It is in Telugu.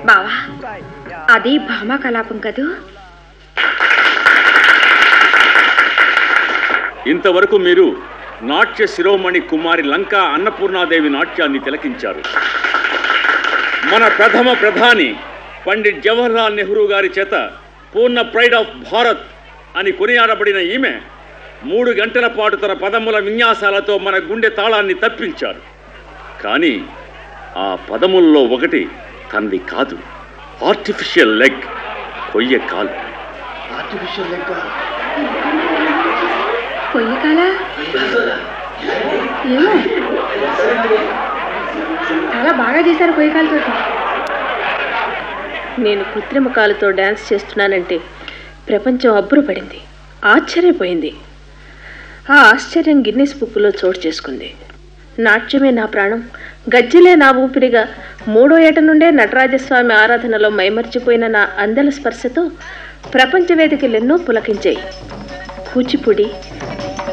బావా అది భామా కలాపం కదూ ఇంతవరకు మీరు నాట్య శిరోమణి కుమారి లంకా అన్నపూర్ణాదేవి నాట్యాన్ని తిలకించారు మన ప్రథమ ప్రధాని పండిట్ జవహర్లాల్ నెహ్రూ గారి చేత పూర్ణ ప్రైడ్ ఆఫ్ భారత్ అని కొనియాడబడిన ఈమె మూడు గంటల పాటు తన పదముల విన్యాసాలతో మన గుండె తాళాన్ని తప్పించారు కానీ ఆ పదముల్లో ఒకటి తనది కాదు ఆర్టిఫిషియల్ లెగ్ కొయ్య కాలు ఆర్టిఫిషియల్ లెక్క కొయ్యి కాలా ఏమో చాలా బాగా చేశారు కొయ్యి కాలుతో నేను కృత్రిమ కాలుతో డ్యాన్స్ చేస్తున్నానంటే ప్రపంచం అబ్బురపడింది ఆశ్చర్యపోయింది ఆ ఆశ్చర్యం గిన్నెస్ బుక్కులో చోటు చేసుకుంది నాట్యమే నా ప్రాణం గజ్జలే నా ఊపిరిగా మూడో ఏట నుండే నటరాజస్వామి ఆరాధనలో మైమర్చిపోయిన నా అందల స్పర్శతో ప్రపంచ వేదికలెన్నో పులకించాయి కూచిపూడి